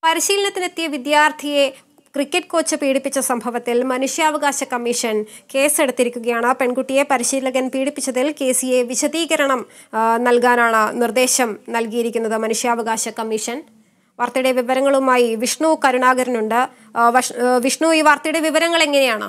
പരിശീലനത്തിനെത്തിയ വിദ്യാർത്ഥിയെ cricket coach പീഡിപ്പിച്ച സംഭവത്തിൽ മനുഷ്യാവകാശ കമ്മീഷൻ കേസെടുത്തിരിക്കുകയാണ് പെൺകുട്ടിയെ പരിശീലകൻ പീഡിപ്പിച്ചതിൽ കെ സിയെ വിശദീകരണം ആ, നൽകാനാണ് നിർദ്ദേശം നൽകിയിരിക്കുന്നത് മനുഷ്യാവകാശ കമ്മീഷൻ വാർത്തയുടെ വിവരങ്ങളുമായി വിഷ്ണു കരുണാകരനുണ്ട് ആ, വഷ്- ആ, വിഷ്ണു ഈ വാർത്തയുടെ വിവരങ്ങൾ എങ്ങനെയാണ്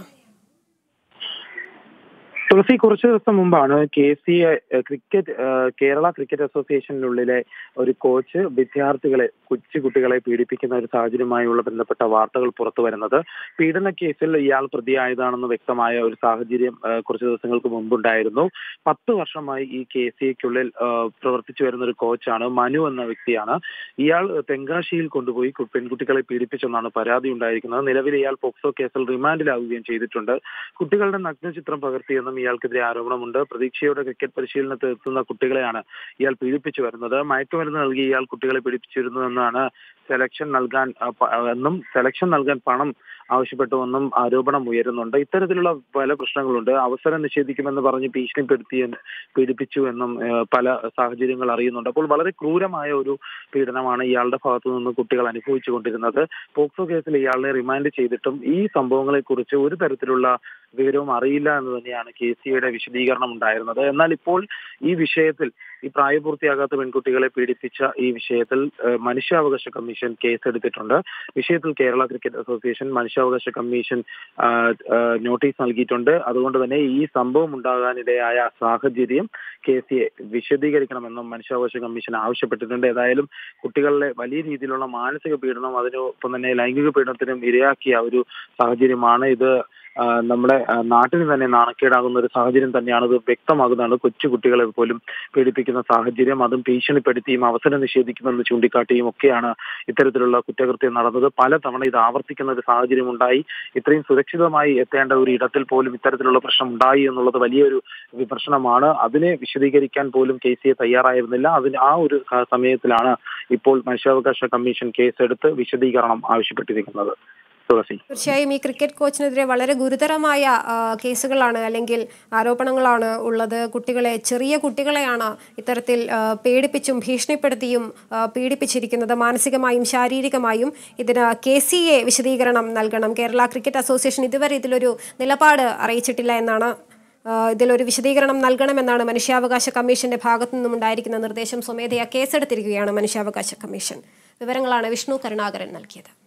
തുളസി കുറച്ചു ദിവസം മുമ്പാണ് കെ സി ക്രിക്കറ്റ് ഏഹ്, കേരള ക്രിക്കറ്റ് അസോസിയേഷനുള്ളിലെ ഒരു കോച്ച് വിദ്യാർത്ഥികളെ കൊച്ചു കുട്ടികളെ പീഡിപ്പിക്കുന്ന ഒരു സാഹചര്യമായുള്ള ബന്ധപ്പെട്ട വാർത്തകൾ പുറത്തു വരുന്നത് പീഡന കേസിൽ ഇയാൾ പ്രതിയായതാണെന്ന് വ്യക്തമായ ഒരു സാഹചര്യം ഏഹ്, കുറച്ചു ദിവസങ്ങൾക്ക് മുമ്പുണ്ടായിരുന്നു പത്ത് വർഷമായി ഈ കെ സി എക്കുള്ളിൽ പ്രവർത്തിച്ചു വരുന്ന ഒരു കോച്ചാണ് മനു എന്ന വ്യക്തിയാണ് ഇയാൾ തെങ്കാശിയിൽ കൊണ്ടുപോയി കു- പെൺകുട്ടികളെ പീഡിപ്പിച്ചെന്നാണ് പരാതി ഉണ്ടായിരിക്കുന്നത് നിലവിൽ ഇയാൾ പോക്സോ കേസിൽ റിമാൻഡിലാവുകയും ചെയ്തിട്ടുണ്ട് കുട്ടികളുടെ നഗ്നചിത്രം പകർത്തിയെന്നും ഇയാൾക്കെതിരെ ആരോപണമുണ്ട് പ്രതീക്ഷയോടെ ക്രിക്കറ്റ് പരിശീലനത്തിൽ എത്തുന്ന കുട്ടികളെയാണ് ഇയാൾ പീഡിപ്പിച്ചു വരുന്നത് മയക്കുമരുന്ന് നൽകി ഇയാൾ കുട്ടികളെ പീഡിപ്പിച്ചിരുന്നുവെന്നാണ് സെലക്ഷൻ നൽകാൻ ആ, പ- ആ, എന്നും സെലക്ഷൻ നൽകാൻ പണം ആവശ്യപ്പെട്ടുവെന്നും ആരോപണം ഉയരുന്നുണ്ട് ഇത്തരത്തിലുള്ള പല പ്രശ്നങ്ങളുണ്ട് അവസരം നിഷേധിക്കുമെന്ന് പറഞ്ഞ് ഭീഷണിപ്പെടുത്തി എന്ന് പീഡിപ്പിച്ചു എന്നും ആ, പല സാഹചര്യങ്ങൾ അറിയുന്നുണ്ട് അപ്പോൾ വളരെ ക്രൂരമായ ഒരു പീഡനമാണ് ഇയാളുടെ ഭാഗത്തു നിന്ന് കുട്ടികൾ അനുഭവിച്ചുകൊണ്ടിരുന്നത് പോക്സോ കേസിൽ ഇയാളെ റിമാൻഡ് ചെയ്തിട്ടും ഈ സംഭവങ്ങളെ കുറിച്ച് ഒരു തരത്തിലുള്ള വിവരവും അറിയില്ല എന്ന് തന്നെയാണ് കെ സിയുടെ വിശദീകരണം ഉണ്ടായിരുന്നത് എന്നാൽ ഇപ്പോൾ ഈ വിഷയത്തിൽ ഈ പ്രായപൂർത്തിയാകാത്ത പെൺകുട്ടികളെ പീഡിപ്പിച്ച ഈ വിഷയത്തിൽ ഏഹ്, മനുഷ്യാവകാശ കമ്മീഷൻ കേസെടുത്തിട്ടുണ്ട് വിഷയത്തിൽ കേരള ക്രിക്കറ്റ് അസോസിയേഷൻ മനുഷ്യാവകാശ കമ്മീഷൻ ആ, ആ, നോട്ടീസ് നൽകിയിട്ടുണ്ട് അതുകൊണ്ട് തന്നെ ഈ സംഭവം ഉണ്ടാകാനിടയായ സാഹചര്യം കെ സിയെ വിശദീകരിക്കണമെന്നും മനുഷ്യാവകാശ കമ്മീഷൻ ആവശ്യപ്പെട്ടിട്ടുണ്ട് ഏതായാലും കുട്ടികളിലെ വലിയ രീതിയിലുള്ള മാനസിക പീഡനം അതിനൊപ്പം തന്നെ ലൈംഗിക പീഡനത്തിനും ഇരയാക്കിയ ഒരു സാഹചര്യമാണ് ഇത് ആ, നമ്മുടെ ആ, നാട്ടിന് തന്നെ നാണക്കേടാകുന്ന ഒരു സാഹചര്യം തന്നെയാണ് ഇത് വ്യക്തമാകുന്നതാണ് കൊച്ചു കുട്ടികളെ പോലും പീഡിപ്പിക്കുന്ന സാഹചര്യം അതും ഭീഷണിപ്പെടുത്തിയും അവസരം നിഷേധിക്കുമെന്ന് ചൂണ്ടിക്കാട്ടിയും ഒക്കെയാണ് ഇത്തരത്തിലുള്ള കുറ്റകൃത്യം നടന്നത് പലതവണ ഇത് ആവർത്തിക്കുന്ന ഒരു സാഹചര്യം ഉണ്ടായി ഇത്രയും സുരക്ഷിതമായി എത്തേണ്ട ഒരു ഇടത്തിൽ പോലും ഇത്തരത്തിലുള്ള പ്രശ്നം ഉണ്ടായി എന്നുള്ളത് വലിയൊരു വിമർശനമാണ് അതിനെ വിശദീകരിക്കാൻ പോലും കെ സി എ തയ്യാറായിരുന്നില്ല അതിന് ആ ഒരു സ- സമയത്തിലാണ് ഇപ്പോൾ മനുഷ്യാവകാശ കമ്മീഷൻ കേസെടുത്ത് വിശദീകരണം ആവശ്യപ്പെട്ടിരിക്കുന്നത് തുളസി തീർച്ചയായും ഈ ക്രിക്കറ്റ് കോച്ചിനെതിരെ വളരെ ഗുരുതരമായ ആ, കേസുകളാണ് അല്ലെങ്കിൽ ആരോപണങ്ങളാണ് ഉള്ളത് കുട്ടികളെ ചെറിയ കുട്ടികളെയാണ് ഇത്തരത്തിൽ ആ, പേടിപ്പിച്ചും ഭീഷണിപ്പെടുത്തിയും ആ, പീഡിപ്പിച്ചിരിക്കുന്നത് മാനസികമായും ശാരീരികമായും ഇതിന് കെ സി എ വിശദീകരണം നൽകണം കേരള ക്രിക്കറ്റ് അസോസിയേഷൻ ഇതുവരെ ഇതിലൊരു നിലപാട് അറിയിച്ചിട്ടില്ല എന്നാണ് ആ, ഇതിലൊരു വിശദീകരണം നൽകണമെന്നാണ് മനുഷ്യാവകാശ കമ്മീഷന്റെ ഭാഗത്തു നിന്നും ഉണ്ടായിരിക്കുന്ന നിർദ്ദേശം സ്വമേധയാ കേസെടുത്തിരിക്കുകയാണ് മനുഷ്യാവകാശ കമ്മീഷൻ വിവരങ്ങളാണ് വിഷ്ണു കരുണാകരൻ നൽകിയത്